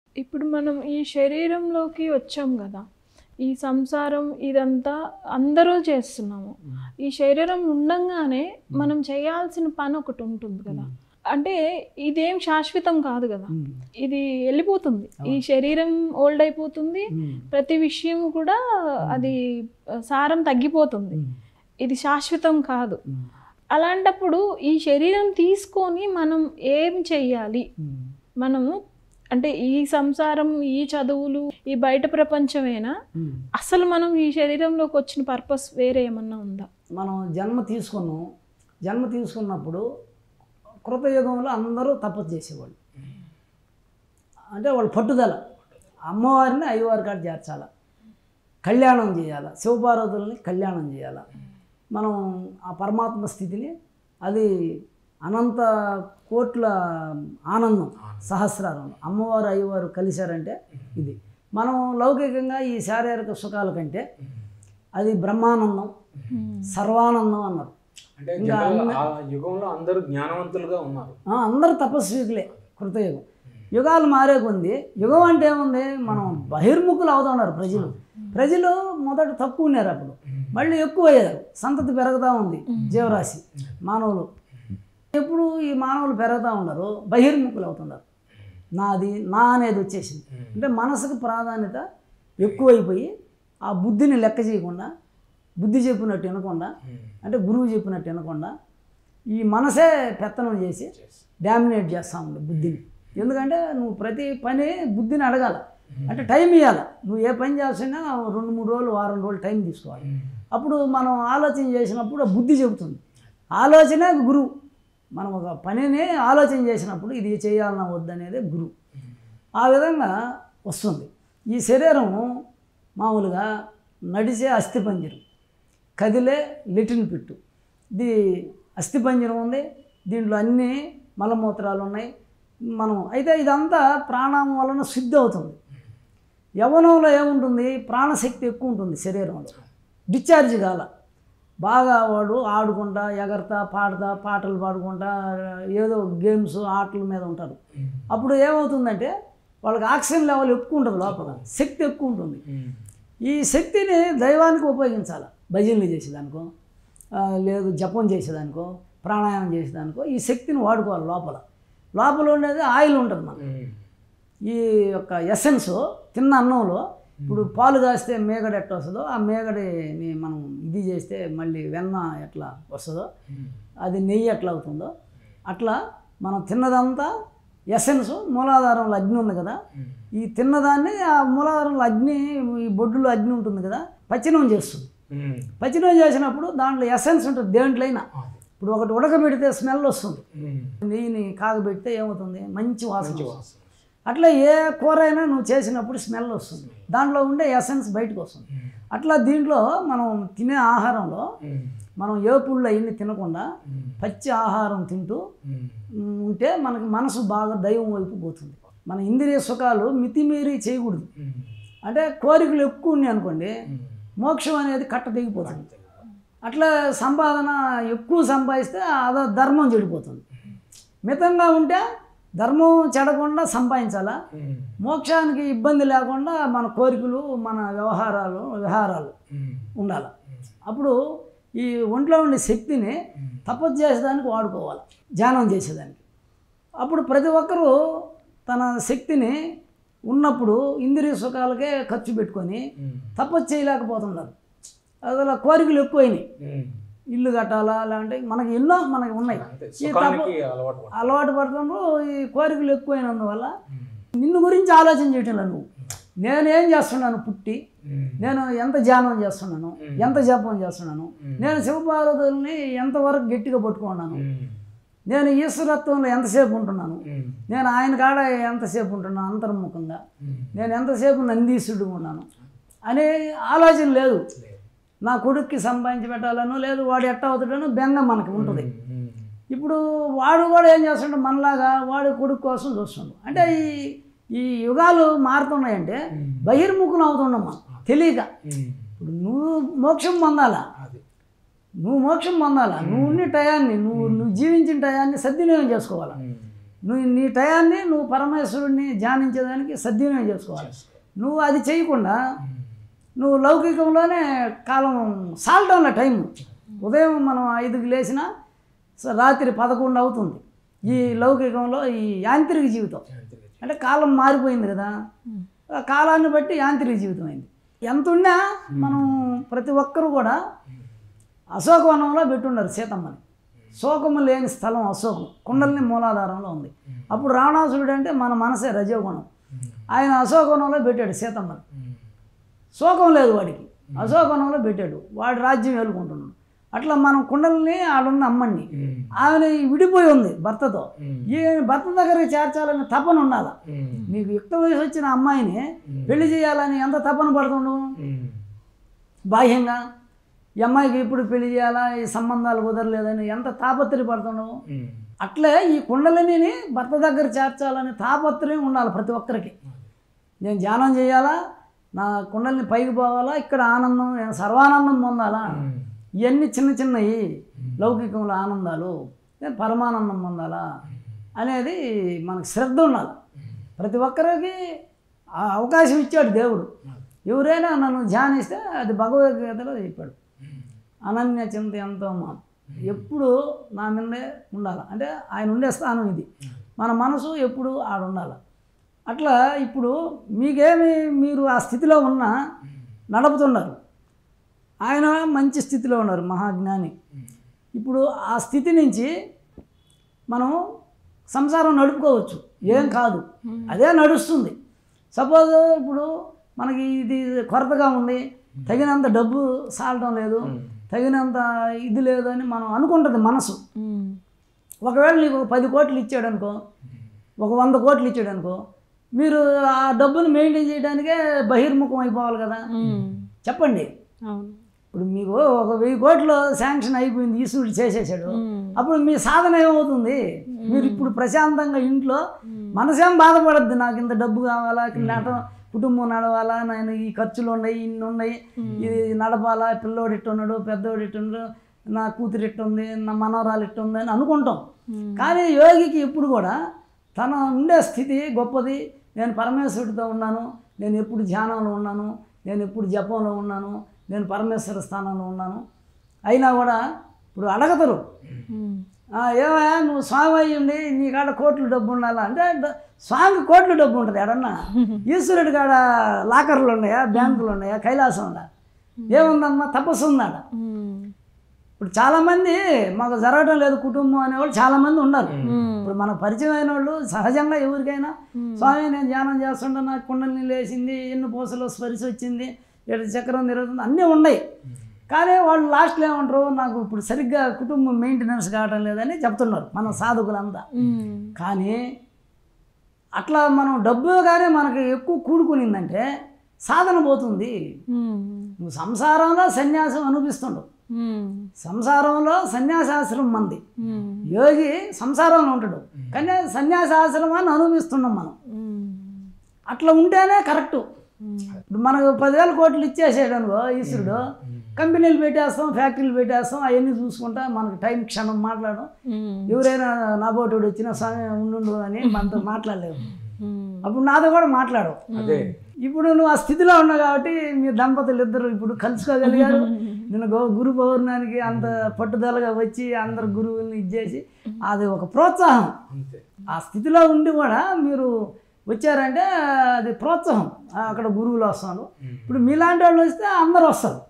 ఇప్పుడు మనం ఈ శరీరంలోకి వచ్చాం కదా ఈ సంసారం ఇదంతా అందరూ చేస్తున్నాము ఈ శరీరం ఉండంగానే మనం చేయాల్సిన పని ఒకటి ఉంటుంది కదా అంటే ఇదేం శాశ్వతం కాదు కదా ఇది వెళ్ళిపోతుంది ఈ శరీరం ఓల్డ్ అయిపోతుంది ప్రతి విషయం కూడా అది ఆ, సారం తగ్గిపోతుంది ఇది శాశ్వతం కాదు అలాంటప్పుడు ఈ శరీరం తీసుకొని మనం ఏం చెయ్యాలి మనము అంటే ఈ సంసారం ఈ చదువులు ఈ బయట ప్రపంచమేనా అసలు మనం ఈ శరీరంలోకి వచ్చిన పర్పస్ వేరే ఏమన్నా ఉందా మనం జన్మ తీసుకున్నాం జన్మ తీసుకున్నప్పుడు కృతయుగంలో అందరూ తపస్సు చేసేవాళ్ళు అంటే వాళ్ళు పట్టుదల అమ్మవారిని అయ్యవారి కాడ చేర్చాల కళ్యాణం చేయాలి శివపార్వతుల్ని కళ్యాణం చేయాలి మనం ఆ పరమాత్మ స్థితిని అది అనంత కోట్ల ఆనందం సహస్రారం అమ్మవారు అయ్యవారు కలిశారంటే ఇది మనం లౌకికంగా ఈ శారీరక సుఖాల కంటే అది బ్రహ్మానందం సర్వానందం అన్నారు అంటే జనరల్గా ఆ యుగంలో అందరూ జ్ఞానవంతులుగా ఉన్నారు ఆ, అందరూ తపస్వికులే కృతయుగం యుగాలు మారే కొంది యుగం అంటే ఏముంది మనం బహిర్ముఖులు అవుతున్నారు ప్రజలు ప్రజలు మొదట తక్కువ ఉన్నారు అప్పుడు మళ్ళీ ఎక్కువ అయ్యారు సంతతి పెరుగుతూ ఉంది జీవరాశి మానవులు ఎప్పుడు ఈ మానవులు పెరుగుతూ ఉన్నారు బహిర్ముఖులు అవుతున్నారు నాది నా అనేది వచ్చేసింది అంటే మనసుకు ప్రాధాన్యత ఎక్కువైపోయి ఆ బుద్ధిని లెక్క చేయకుండా బుద్ధి చెప్పినట్టు వినకుండా అంటే గురువు చెప్పినట్టు వినకుండా ఈ మనసే పెత్తనం చేసి డామినేట్ చేస్తూ ఉంది బుద్ధిని ఎందుకంటే నువ్వు ప్రతి పని బుద్ధిని అడగాల అంటే టైం ఇవ్వాలి నువ్వు ఏ పని చేస్తున్నా రెండు మూడు రోజులు వారం రోజులు టైం తీసుకోవాలి అప్పుడు మనం ఆలోచన చేసినప్పుడు ఆ బుద్ధి చెబుతుంది ఆలోచనే గురువు మనం ఒక పనిని ఆలోచన చేసినప్పుడు ఇది చేయాలన్నా వద్దనేదే గురువు ఆ విధంగా వస్తుంది ఈ శరీరం మామూలుగా నడిచే అస్థిపంజరం కదిలే లిటిన్ పిట్టు ఇది అస్థిపంజరం ఉంది దీంట్లో అన్ని మలమూత్రాలు ఉన్నాయి మనం అయితే ఇదంతా ప్రాణాయం వలన శుద్ధి అవుతుంది యవనంలో ఏముంటుంది ప్రాణశక్తి ఎక్కువ ఉంటుంది శరీరంలో డిశ్చార్జ్ కాల బాగా వాడు ఆడుకుంటా ఎగరతా పాడతా పాటలు పాడుకుంటా ఏదో గేమ్స్ ఆటల మీద ఉంటారు అప్పుడు ఏమవుతుందంటే వాళ్ళకి ఆక్సిజన్ లెవెల్ ఎక్కువ ఉంటుంది లోపల శక్తి ఎక్కువ ఉంటుంది ఈ శక్తిని దైవానికి ఉపయోగించాలి భజనలు చేసేదానికో ఆ, లేదు జపం చేసేదానికో ప్రాణాయామం చేసేదానికో ఈ శక్తిని వాడుకోవాలి లోపల లోపల ఉండేది ఆయిల్ ఉంటుంది మనకి ఈ యొక్క ఎసెన్స్ తిన్న అన్నంలో ఇప్పుడు పాలు కాస్తే మేగడ ఎట్లా వస్తుందో ఆ మేగడిని మనం ఇది చేస్తే మళ్ళీ వెన్న ఎట్లా వస్తుందో అది నెయ్యి ఎట్లా అవుతుందో అట్లా మనం తిన్నదంతా ఎసెన్స్ మూలాధారంలో అగ్ని ఉంది కదా ఈ తిన్నదాన్ని ఆ మూలాధారంలో అగ్ని ఈ బొడ్డులో అగ్ని ఉంటుంది కదా పచ్చినం చేస్తుంది పచ్చినం చేసినప్పుడు దాంట్లో ఎసెన్స్ ఉంటుంది దేంట్లైనా ఇప్పుడు ఒకటి ఉడకబెడితే స్మెల్ వస్తుంది నెయ్యిని కాగబెడితే ఏమవుతుంది మంచి వాసన వస్తుంది. అట్లా ఏ కూర అయినా నువ్వు చేసినప్పుడు స్మెల్ వస్తుంది దాంట్లో ఉండే ఎసెన్స్ బయటకు వస్తుంది అట్లా దీంట్లో మనం తినే ఆహారంలో మనం ఏపుళ్ళు అవన్నీ తినకుండా పచ్చి ఆహారం తింటూ ఉమ్, ఉంటే మనకి మనసు బాగా దైవం వైపు పోతుంది మన ఇంద్రియ సుఖాలు మితిమీరి చేయకూడదు అంటే కోరికలు ఎక్కువ ఉన్నాయి అనుకోండి మోక్షం అనేది కట్ట తెగిపోతుంది అట్లా సంపాదన ఎక్కువ సంపాదిస్తే అదో ధర్మం చెడిపోతుంది మితంగా ఉంటే ధర్మం చెడకుండా సంపాదించాలా మోక్షానికి ఇబ్బంది లేకుండా మన కోరికలు మన వ్యవహారాలు విహారాలు ఉండాలి అప్పుడు ఈ ఒంట్లో ఉండే శక్తిని తపస్సు చేసేదానికి వాడుకోవాలి ధ్యానం చేసేదానికి అప్పుడు ప్రతి ఒక్కరూ తన శక్తిని ఉన్నప్పుడు ఇంద్రియ సుఖాలకే ఖర్చు పెట్టుకొని తపస్సు చేయలేకపోతున్నారు అసలు కోరికలు ఎక్కువైనాయి ఇల్లు కట్టాలా లేదంటే మనకి ఎన్నో మనకి ఉన్నాయి అంతే ఈ తప సుఖానికి అలవాటు పడ్డారు. అలవాటు పడుతున్నప్పుడు ఈ కోరికలు ఎక్కువైనందువల్ల నిన్ను గురించి ఆలోచన చేయటం లేదు నువ్వు నేను ఏం చేస్తున్నాను పుట్టి నేను ఎంత ధ్యానం చేస్తున్నాను ఎంత జపం చేస్తున్నాను నేను శివపార్వతుల్ని ఎంతవరకు గట్టిగా పట్టుకున్నాను నేను ఈశ్వరత్వంలో ఎంతసేపు ఉంటున్నాను నేను ఆయన కాడ ఎంతసేపు ఉంటున్నాను అంతర్ముఖంగా నేను ఎంతసేపు నందీశుడిగా ఉన్నాను అనే ఆలోచన లేదు నా కొడుక్కి సంపాదించి పెట్టాలను లేదు వాడు ఎట్ట అవుతాడనో బెంగ మనకి ఉంటుంది ఇప్పుడు వాడు కూడా ఏం చేస్తుండే మనలాగా వాడి కొడుకు కోసం చూస్తుండు అంటే ఈ ఈ యుగాలు మారుతున్నాయంటే బహిర్ముఖం అవుతున్నాం మనం తెలియక ఇప్పుడు నువ్వు మోక్షం పొందాలా అది నువ్వు మోక్షం పొందాలా నువ్వు ఉండే టయాన్ని నువ్వు నువ్వు జీవించిన టయాన్ని సద్వినియోగం చేసుకోవాలా నువ్వు నీ టయాన్ని నువ్వు పరమేశ్వరుడిని ధ్యానించేదానికి సద్వినియోగం చేసుకోవాలి నువ్వు అది చేయకుండా నువ్వు లౌకికంలోనే కాలం సాల్టంలో టైం ఉదయం మనం ఐదుకి లేచినా స- రాత్రి పదకొండు అవుతుంది ఈ లౌకికంలో ఈ యాంత్రిక జీవితం అంటే కాలం మారిపోయింది కదా ఆ కాలాన్ని బట్టి యాంత్రిక జీవితం అయింది ఎంత ఉన్నా మనం ప్రతి ఒక్కరు కూడా అశోకవనంలో పెట్టున్నారు సీతమ్మని శోకము లేని స్థలం అశోకం కుండలిని మూలాధారంలో ఉంది అప్పుడు రావణాసురుడు అంటే మన మనసే రజోగుణం ఆయన అశోకవనంలో పెట్టాడు సీతమ్మని శోకం లేదు వాడికి అశోకవనంలో పెట్టాడు వాడి రాజ్యం ఏలుకుంటున్నాడు అట్లా మనం కుండల్ని ఆడున్న అమ్మని ఆమె విడిపోయి ఉంది భర్తతో ఈ భర్త దగ్గరికి చేర్చాలని తపన ఉండాలి నీకు యుక్త వయసు వచ్చిన అమ్మాయిని పెళ్లి చేయాలని ఎంత తపన పడుతుండవు బాహ్యంగా ఈ అమ్మాయికి ఇప్పుడు పెళ్లి చేయాలా ఈ సంబంధాలు కుదరలేదని ఎంత తాపత్రయపడుతున్నావు అట్లే ఈ కుండలిని భర్త దగ్గర చేర్చాలని తాపత్రయం ఉండాలి ప్రతి ఒక్కరికి నేను ధ్యానం చేయాలా నా కుండలిని పైకి పోవాలా ఇక్కడ ఆనందం నేను సర్వానందం పొందాలా ఇవన్నీ చిన్న చిన్నవి లౌకికంలో ఆనందాలు నేను పరమానందం పొందాలా అనేది మనకు శ్రద్ధ ఉండాలి ప్రతి ఒక్కరికి ఆ అవకాశం ఇచ్చాడు దేవుడు ఎవరైనా నన్ను ధ్యానిస్తే అది భగవద్గీతలో చెప్పాడు అనన్య చింత ఎంతో మా ఎప్పుడు నా మీదే ఉండాలి అంటే ఆయన ఉండే స్థానం ఇది మన మనసు ఎప్పుడు ఆడ ఉండాలి అట్లా ఇప్పుడు మీకేమి మీరు ఆ స్థితిలో ఉన్నా నడుపుతున్నారు ఆయన మంచి స్థితిలో ఉన్నారు మహాజ్ఞాని ఇప్పుడు ఆ స్థితి నుంచి మనం సంసారం నడుపుకోవచ్చు ఏం కాదు అదే నడుస్తుంది సపోజ్ ఇప్పుడు మనకి ఇది కొరతగా ఉంది తగినంత డబ్బు సాలటం లేదు తగినంత ఇది లేదు అని మనం అనుకుంటుంది మనసు ఒకవేళ నీకు ఒక పది కోట్లు ఇచ్చాడు అనుకో ఒక వంద కోట్లు ఇచ్చాడు అనుకో మీరు ఆ డబ్బును మెయింటైన్ చేయడానికే బహిర్ముఖం అయిపోవాలి కదా చెప్పండి అవును ఇప్పుడు మీకు ఒక వెయ్యి కోట్లు శాంక్షన్ అయిపోయింది ఈశ్వరుడు చేసేసాడు అప్పుడు మీ సాధన ఏమవుతుంది మీరు ఇప్పుడు ప్రశాంతంగా ఇంట్లో మనసేం బాధపడద్దు నాకు ఇంత డబ్బు కావాలా నట కుటుంబం నడవాలా నేను ఈ ఖర్చులు ఉన్నాయి ఇన్ని ఉన్నాయి ఇది నడపాలా పిల్లోడు ఇట్టున్నాడు పెద్దోడు ఇట్టున్నాడు నా కూతురు ఇట్టుంది నా మనవరాలు ఇట్టుంది అని అనుకుంటాం కానీ యోగికి ఎప్పుడు కూడా తన ఉండే స్థితి గొప్పది నేను పరమేశ్వరుడితో ఉన్నాను నేను ఎప్పుడు ధ్యానంలో ఉన్నాను నేను ఎప్పుడు జపంలో ఉన్నాను నేను పరమేశ్వర స్థానంలో ఉన్నాను అయినా కూడా ఇప్పుడు అడగతరు "ఆ, ఏమయ్యా నువ్వు స్వామి అయ్యి ఉండి నీ కాడ కోట్లు డబ్బు ఉండాలా అంటే డ- స్వామికి కోట్లు డబ్బు ఉంటుంది ఎడన్నా ఈశ్వరుడి కాడ లాకర్లు ఉన్నాయా బ్యాంకులు ఉన్నాయా కైలాసం ఉందా ఏముందమ్మా తపస్సు ఉందాడ ఇప్పుడు చాలామంది మాకు జరగడం లేదు కుటుంబం అనేవాళ్ళు చాలామంది ఉన్నారు ఇప్పుడు మనకు పరిచయం అయిన వాళ్ళు సహజంగా ఎవరికైనా స్వామి నేను ధ్యానం చేస్తుంటే నాకు కుండలిని లేచింది ఎన్ని పూసలు స్పరిశ వచ్చింది ఏడు చక్రం తిరుగుతుంది అన్నీ ఉన్నాయి కానీ వాళ్ళు లాస్ట్లో ఏమంటారు నాకు ఇప్పుడు సరిగ్గా కుటుంబం మెయింటెనెన్స్ కావడం లేదని చెప్తున్నారు మన సాధకులంతా కానీ అట్లా మనం డబ్బు కానీ మనకి ఎక్కువ కూడుకునిందంటే సాధన పోతుంది నువ్వు సంసారంలో సన్యాసం అనిపిస్తుండవు సంసారంలో సన్యాసాశ్రమం మంది యోగి సంసారంలో ఉంటాడు కానీ సన్యాసాశ్రమాన్ని అనుభవిస్తున్నాం మనం అట్లా ఉంటేనే కరెక్టు ఇప్పుడు మనకు పదివేల కోట్లు ఇచ్చేసాడు అనుకో ఈశ్వరుడు కంపెనీలు పెట్టేస్తాం ఫ్యాక్టరీలు పెట్టేస్తాం అవన్నీ చూసుకుంటా మనకు టైం క్షణం మాట్లాడడం ఎవరైనా నాబోటోడు వచ్చినా స్వామి ఉండు అని మనతో మాట్లాడలేవు అప్పుడు నాతో కూడా మాట్లాడవు అదే ఇప్పుడు నువ్వు ఆ స్థితిలో ఉన్నావు కాబట్టి మీ దంపతులు ఇద్దరు ఇప్పుడు కలుసుకోగలిగారు నిన్న గో గురు పౌర్ణానికి అంత పట్టుదలగా వచ్చి అందరు గురువుల్ని ఇచ్చేసి అది ఒక ప్రోత్సాహం అంతే ఆ స్థితిలో ఉండి కూడా మీరు వచ్చారంటే అది ప్రోత్సాహం ఆ, అక్కడ గురువులు వస్తారు ఇప్పుడు మీలాంటి వాళ్ళు వస్తే అందరు వస్తారు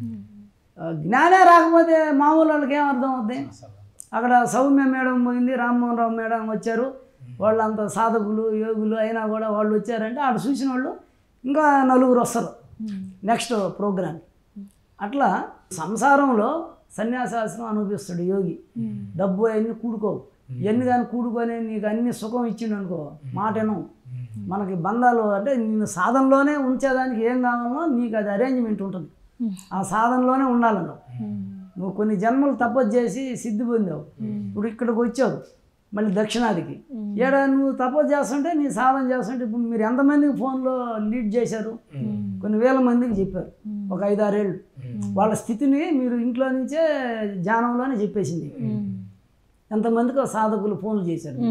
ఆ, జ్ఞానే రాకపోతే మామూలు వాళ్ళకి ఏం అర్థం అవుద్ది అసలు అక్కడ సౌమ్య మేడం పోయింది రామ్మోహన్ రావు మేడం వచ్చారు వాళ్ళంత సాధకులు యోగులు అయినా కూడా వాళ్ళు వచ్చారంటే ఆడ చూసిన వాళ్ళు ఇంకా నలుగురు వస్తారు నెక్స్ట్ ప్రోగ్రామ్ అట్లా సంసారంలో సన్యాసాసనం అనుభవిస్తాడు యోగి డబ్బు అవన్నీ కూడుకోవు ఇవన్నీ కానీ కూడుకొని నీకు అన్ని సుఖం ఇచ్చిండు అనుకో మాటను మనకి బంధాలు అంటే నేను సాధనలోనే ఉంచేదానికి ఏం కావాలో నీకు అది అరేంజ్మెంట్ ఉంటుంది ఆ సాధనలోనే ఉండాలి నువ్వు నువ్వు కొన్ని జన్మలు తపస్సు చేసి సిద్ధి పొందావు ఇప్పుడు ఇక్కడికి వచ్చావు మళ్ళీ దక్షిణాదికి ఏడ నువ్వు తపస్సు చేస్తుంటే నీ సాధన చేస్తుంటే ఇప్పుడు మీరు ఎంతమందికి ఫోన్లో లీడ్ చేశారు కొన్ని వేల మందికి చెప్పారు ఒక ఐదారేళ్ళు వాళ్ళ స్థితిని మీరు ఇంట్లో నుంచే ధ్యానంలోనే చెప్పేసింది ఎంతమందికి సాధకులు ఫోన్లు చేశారు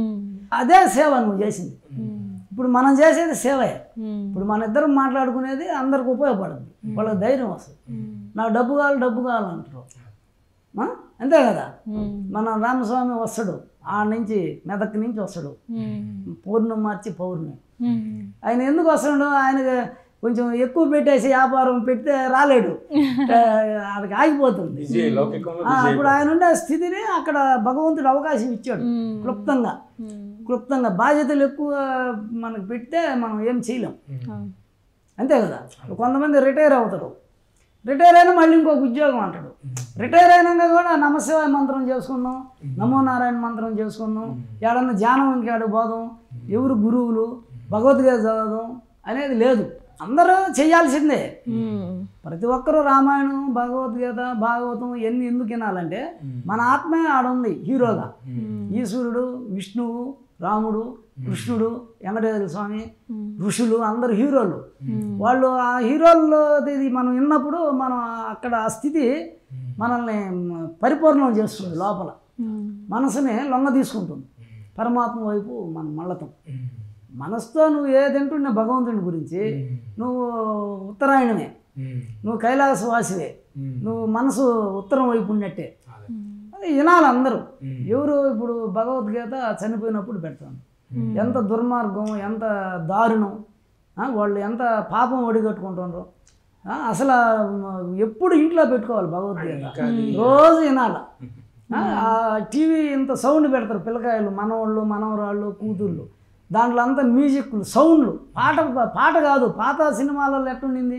అదే సేవ నువ్వు చేసింది ఉమ్. ఇప్పుడు మనం చేసేది సేవే ఉమ్. ఇప్పుడు మన ఇద్దరం మాట్లాడుకునేది అందరికి ఉపయోగపడుతుంది వాళ్ళకి ధైర్యం వస్తుంది ఉమ్. నాకు డబ్బు కావాలి డబ్బు కావాలంటారు ఆ? అంతే కదా ఉమ్. మన రామస్వామి వస్తాడు ఆ నుంచి మెదక్ నుంచి వస్తాడు ఉమ్. పూర్ణం మార్చి పౌర్ణమి ఉమ్. ఆయన ఎందుకు వస్తాడు ఆయనకి కొంచెం ఎక్కువ పెట్టేసి వ్యాపారం పెడితే రాలేడు ఆ, ఆడికి ఆగిపోతుంది బిజీ లౌకికంలో ఆ, బిజీ ఇప్పుడు ఆయన ఉండే స్థితిని అక్కడ భగవంతుడు అవకాశం ఇచ్చాడు ఉమ్. క్లుప్తంగా ఉమ్. క్లుప్తంగా బాధ్యతలు ఎక్కువ మనకు పెడితే మనం ఏం చేయలేం అవును. అంతే కదా కొంతమంది రిటైర్ అవుతారు రిటైర్ అయినా మళ్ళీ ఇంకొక ఉద్యోగం అంటాడు రిటైర్ అయినాక కూడా నమశివాయ మంత్రం చేసుకుందాం నమో నారాయణ మంత్రం చేసుకుందాం ఏడన్నా ధ్యానం ఇంకేడు పోదాం ఎవరు గురువులు భగవద్గీత చదవడం అనేది లేదు అందరూ చేయాల్సిందే ఉమ్. ప్రతి ఒక్కరూ రామాయణం భగవద్గీత భాగవతం ఇవన్నీ ఎందుకు వినాలంటే మన ఆత్మే ఆడుంది హీరోగా ఈశ్వరుడు విష్ణువు రాముడు కృష్ణుడు వెంకటేశ్వర స్వామి ఋషులు అందరు హీరోలు వాళ్ళు ఆ హీరోల్లో ఇది మనం విన్నప్పుడు మనం అక్కడ ఆ స్థితి మనల్ని పరిపూర్ణం చేస్తుంది లోపల ఉమ్. మనసుని లొంగ తీసుకుంటుంది పరమాత్మ వైపు మనం మళ్ళతాం మనసుతో నువ్వు ఏ తింటున్న భగవంతుని గురించి నువ్వు ఉత్తరాయణమే నువ్వు కైలాసవాసివే నువ్వు మనసు ఉత్తరం వైపు ఉన్నట్టే అది వినాలి అందరూ ఎవరు ఇప్పుడు భగవద్గీత చనిపోయినప్పుడు పెడతాను ఎంత దుర్మార్గం ఎంత దారుణం ఆ, వాళ్ళు ఎంత పాపం ఒడిగట్టుకుంటున్నారు ఆ, అసలు ఆ, ఎప్పుడు ఇంట్లో పెట్టుకోవాలి భగవద్గీత రోజు వినాలి ఆ, ఆ టీవీ ఇంత సౌండ్ పెడతారు పిల్లకాయలు మనవాళ్ళు మనవరాళ్ళు కూతుళ్ళు దాంట్లో అంతా మ్యూజిక్లు సౌండ్లు పాట పాట కాదు పాత సినిమాలలో ఎట్లుండింది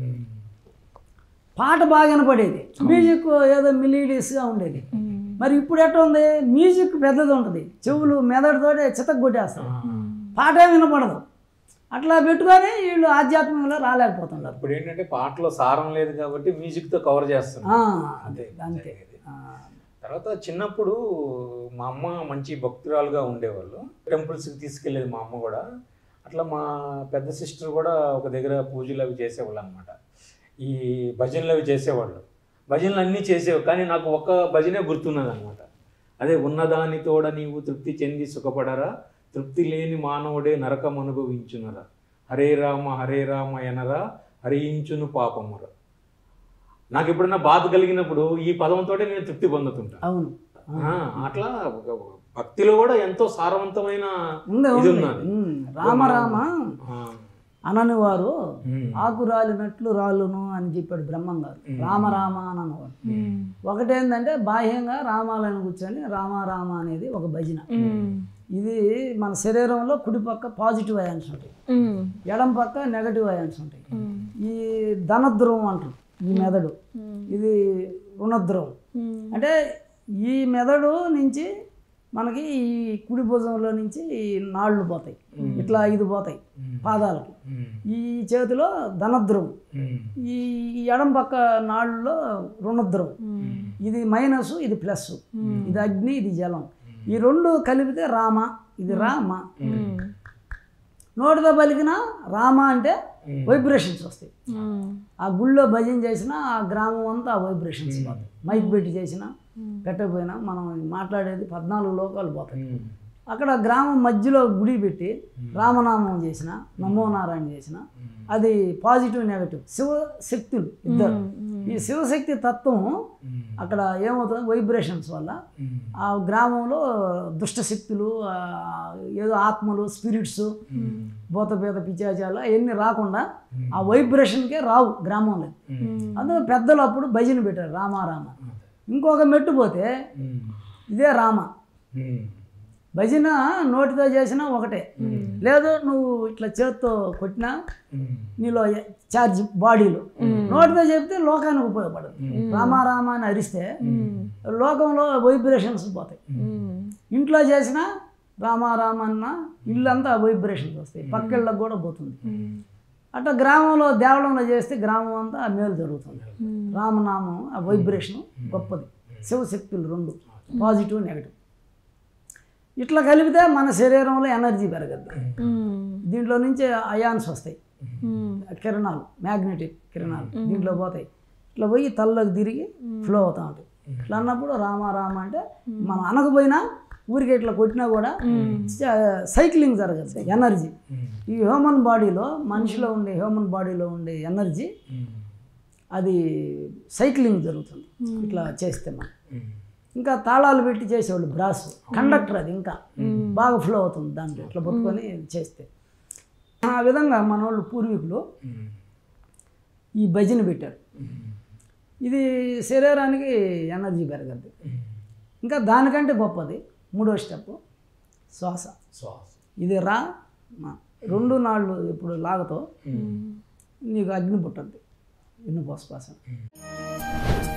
పాట బాగా వినపడేది మ్యూజిక్ ఏదో మిలీడియస్గా ఉండేది మరి ఇప్పుడు ఎట్లా ఉంది మ్యూజిక్ పెద్దది ఉంటుంది చెవులు మెదడుతోటే చితక్ కొట్టేస్తారు పాటే వినపడదు అట్లా పెట్టుకొని వీళ్ళు ఆధ్యాత్మికంలో రాలేకపోతున్నారు ఇప్పుడు ఏంటంటే పాటలో సారం లేదు కాబట్టి మ్యూజిక్ తో కవర్ చేస్తున్నారు ఆ, అంతే అంతే జరిగేది. ఆ, తర్వాత చిన్నప్పుడు మా అమ్మ మంచి భక్తురాలుగా ఉండేవాళ్ళు టెంపుల్స్కి తీసుకెళ్ళేది మా అమ్మ కూడా అట్లా మా పెద్ద సిస్టర్ కూడా ఒక దగ్గర పూజలు అవి చేసేవాళ్ళు అనమాట ఈ భజనలు అవి చేసేవాళ్ళు భజనలు అన్నీ చేసేవి కానీ నాకు ఒక్క భజనే గుర్తున్నది అనమాట అదే ఉన్నదాని తోడ నీవు తృప్తి చెంది సుఖపడరా తృప్తి లేని మానవుడే నరకం అనుభవించునరా హరే రామ హరే రామ ఎనరా హరించును పాపమురా నాకు ఎప్పుడైనా బాధ కలిగినప్పుడు ఈ పదంతో నేను తృప్తి పొందుతుంటా అవును ఆ, అట్లా ఒక భక్తిలో కూడా ఎంతో సారవంతమైన ఉంది ఇది ఉంది ఉన్నది ఉమ్, రామ రామ ఆ, అనని వారు ఉమ్, ఆకు రాలినట్లు రాళ్ళును అని చెప్పాడు బ్రహ్మం గారు రామ రామ అని అన్నవాడు ఉమ్. ఒకటేంటంటే బాహ్యంగా రామాలయం కూర్చొని రామ రామ అనేది ఒక భజన ఉమ్. ఇది మన శరీరంలో కుడి పక్క పాజిటివ్ అయాన్స్ ఉంటాయి ఉమ్. ఎడం పక్క నెగటివ్ అయాన్స్ ఉంటాయి ఉమ్. ఈ ధనద్రవం అంటారు ఈ మెదడు ఉమ్. ఇది రుణద్రవం ఉమ్. అంటే ఈ మెదడు నుంచి మనకి ఈ కుడి భుజంలో నుంచి ఈ నాళ్ళు పోతాయి ఇట్లా ఐదు పోతాయి పాదాలకి ఉమ్, ఈ చేతిలో ధనద్రవం ఉమ్, ఈ ఈ ఎడం పక్క నాళ్ళలో రుణద్రవం ఉమ్. ఇది మైనస్ ఇది ప్లస్ ఇది అగ్ని ఇది జలం ఈ రెండు కలిపితే రామ ఇది రామ ఉమ్. నోటితో పలికిన రామ అంటే వైబ్రేషన్స్ వస్తాయి ఉమ్. ఆ గుళ్ళో భజన చేసినా ఆ గ్రామం అంతా ఆ వైబ్రేషన్స్ పోతాయి మైక్ పెట్టి చేసినా పెట్టకపోయినా మనం మాట్లాడేది పద్నాలుగు లోకాలు పోతాయి ఉమ్, అక్కడ గ్రామం మధ్యలో గుడి పెట్టి రామనామం చేసిన నమో నారాయణ చేసిన అది పాజిటివ్ నెగటివ్ శివ శక్తులు ఇద్దరు ఈ శివశక్తి తత్వం ఉమ్, అక్కడ ఏమవుతుంది వైబ్రేషన్స్ వల్ల ఉమ్, ఆ గ్రామంలో దుష్ట శక్తులు ఆ, ఏదో ఆత్మలు స్పిరిట్స్ భూతపేత పిచాచాలు అవన్నీ రాకుండా ఆ వైబ్రేషన్కే రావు గ్రామంలో ఉమ్. అందులో పెద్దలు అప్పుడు భజన పెట్టారు రామారామ ఇంకొక మెట్టు పోతే ఉమ్, ఇదే రామ ఉమ్, భజన నోటితో చేసినా ఒకటే లేదు నువ్వు ఇట్లా చేత్తో కొట్టినా ఉమ్, నీలో ఛార్జ్ బాడీలో నోటితో చెప్తే లోకానికి ఉపయోగపడదు రామారామ అని అరిస్తే లోకంలో వైబ్రేషన్స్ పోతాయి ఉమ్. ఇంట్లో చేసిన రామారామ అన్న ఇల్లంతా వైబ్రేషన్స్ వస్తాయి పక్కిళ్ళకి కూడా పోతుంది ఉమ్. అట్లా గ్రామంలో దేవళంలో చేస్తే గ్రామం అంతా ఆ మేలు జరుగుతుంది ఉమ్. రామనామం ఆ వైబ్రేషన్ గొప్పది శివశక్తులు రెండు పాజిటివ్ నెగటివ్ ఇట్లా కలిపితే మన శరీరంలో ఎనర్జీ పెరగద్దు ఉమ్. దీంట్లో నుంచి అయాన్స్ వస్తాయి ఉమ్. కిరణాలు మ్యాగ్నెటిక్ కిరణాలు దీంట్లో పోతాయి ఇట్లా పోయి తల్లోకి తిరిగి ఫ్లో అవుతూ ఉంటాయి ఇట్లా అన్నప్పుడు రామ రామ అంటే మనం అనకపోయినా ఊరికి ఇట్లా కొట్టినా కూడా సైక్లింగ్ జరగదు ఎనర్జీ ఈ హ్యూమన్ బాడీలో మనిషిలో ఉండే హ్యూమన్ బాడీలో ఉండే ఎనర్జీ అది సైక్లింగ్ జరుగుతుంది ఇట్లా చేస్తే మనం ఇంకా తాళాలు పెట్టి చేసేవాళ్ళు బ్రాస్ కండక్టర్ అది ఇంకా బాగా ఫ్లో అవుతుంది దాంట్లో ఇట్లా పట్టుకొని చేస్తే ఆ విధంగా మన వాళ్ళు పూర్వీకులు ఈ భజన పెట్టారు ఇది శరీరానికి ఎనర్జీ పెరగద్ది ఇంకా దానికంటే గొప్పది మూడో స్టెప్ శ్వాస శ్వాస ఇది రా మా రెండు నాళ్ళు ఇప్పుడు లాగతో నీకు అగ్ని పుట్టద్ది ఎన్ను పోసపాసం